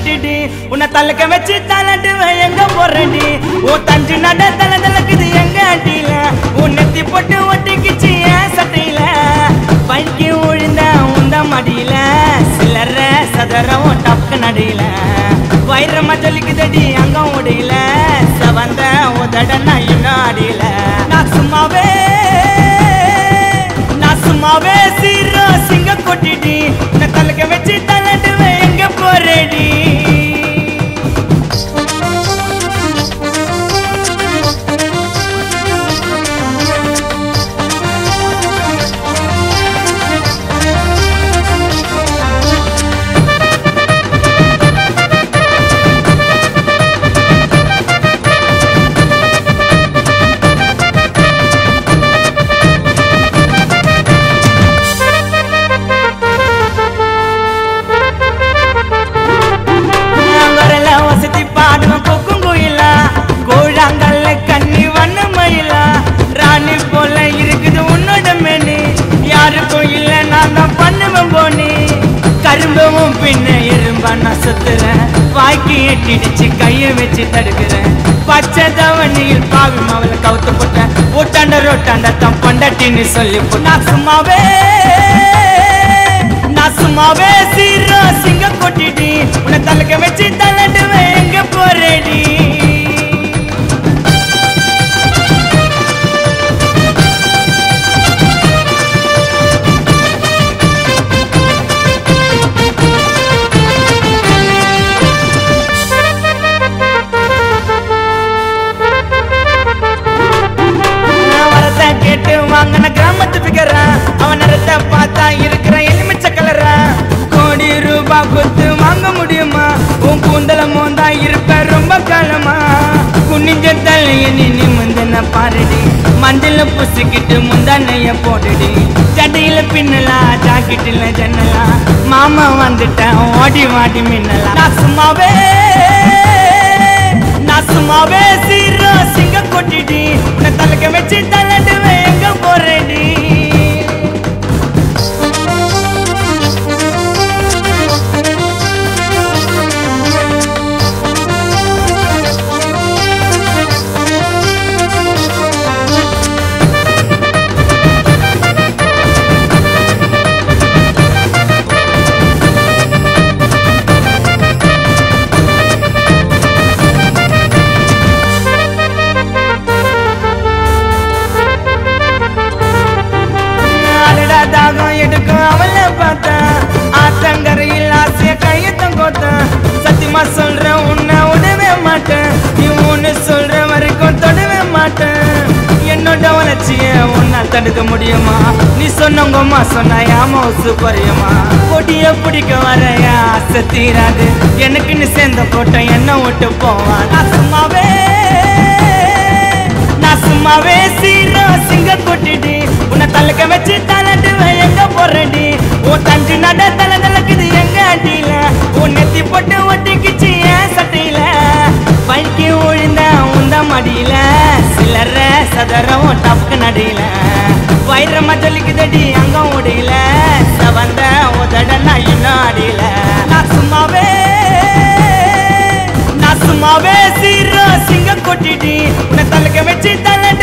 கொட்டிடி உன்னை தலக்க வச்சு தலட்டுவேன் எங்க போறடி உன் தஞ்சு நட தல தலக்குது எங்க அடியில உன் நெத்தி போட்டு ஒட்டிக்கிச்சு என் சட்டையில பைக்கி உழுந்த உந்த மடியில சிலர சதரம் டப்க்கு நடியில வைரமா ஜொலிக்குதடி அங்க உடையில சவந்த உதட நான் இன்னும் அடியில நான் சும்மாவே நான் சும்மாவே சீரோ சிங்க கொட்டிடி நான் தலக்க வச்சு தலட்டுவேன் எங்க போறேடி வரல வசதி பாடுவேன் கொக்கும் கோயிலா கோழாங்கல்ல கண்ணி வண்ண மயிலா ராணி போல இருக்குது உன்னோட மேனி யாருக்கும் இல்ல நான் தான் பண்ணுவேன் போனி கரும்பவும் பின்ன எறும்பா நான் சுத்துறேன் வாய்க்கு எட்டிடுச்சு கையை வச்சு தடுக்கிறேன் பச்சை தவணியில் பாவி மாவல கவுத்து போட்டேன் ஊட்டாண்ட ரோட்டாண்ட தம் பொண்டாட்டின்னு சொல்லி போட்டு நான் சும்மாவே நான் சும்மாவே சீரோ சிங்க கொட்டிடி உன்னை தலக்க வச்சு தலட்டுவேன் எங்க போறேடி நான் வரத கேட்டு வாங்கின கிராமத்து பிகரா அவன் நிறத்தை பார்த்தா இருக்கிற எலுமிச்ச கலரா கோடி ரூபாய் கொடுத்து வாங்க முடியுமா உன் கூந்தல மோந்தா இருப்ப ரொம்ப காலமா குனிஞ்ச தலைய நீ நிமிந்தன பாருடி மஞ்சள் புசிக்கிட்டு முந்தானைய போடுடி சட்டையில பின்னலா ஜாக்கெட்டில் ஜன்னலா மாமா வந்துட்டேன் ஓடி வாடி மின்னலா நான் சும்மாவே நான் சும்மாவே சீரோ சிங்க கொட்டிடி உன்னை தலக்க வச்சு தலட்டுவேன் எங்க போறேடி அடடா தாகம் எடுக்கும் அவளை பார்த்தேன் ஆத்தங்கரையில் ஆசைய கையத்தம் கோத்தேன் சத்தியமா சொல்றேன் உன்னை விடவே மாட்டேன் நீ ஒன்னு சொல்ற வரைக்கும் தொடவே மாட்டேன் என்னோட வளர்ச்சிய உன்னால் தடுக்க முடியுமா நீ சொன்னவங்க அம்மா சொன்னா யாம உசு குறையுமா கொடிய பிடிக்க வர என் ஆசை தீராது எனக்குன்னு சேர்ந்த கூட்டம் என்ன விட்டு போவான் நான் சும்மாவே நான் சும்மாவே சீரோ சிங்க கொட்டிடி உன்னை தலக்க வச்சு தலட்டுவேன் எங்க போறடி உன் தஞ்சு நட தல தலக்குது எங்க அடியில உன் நெத்தி போட்டு ஒட்டிக்கிச்சு என் சட்டையில பைக்கி உழுந்த உந்த மடியில சிலர சதரம் டப்புக்கு நடியில வைரமா ஜொலிக்குதடி அங்க உடையில சவந்த உதட நான் இன்னும் அடியில நான் சும்மாவே நான் சும்மாவே சீரோ சிங்க கொட்டிடி உன்னை தலக்க வச்சு தல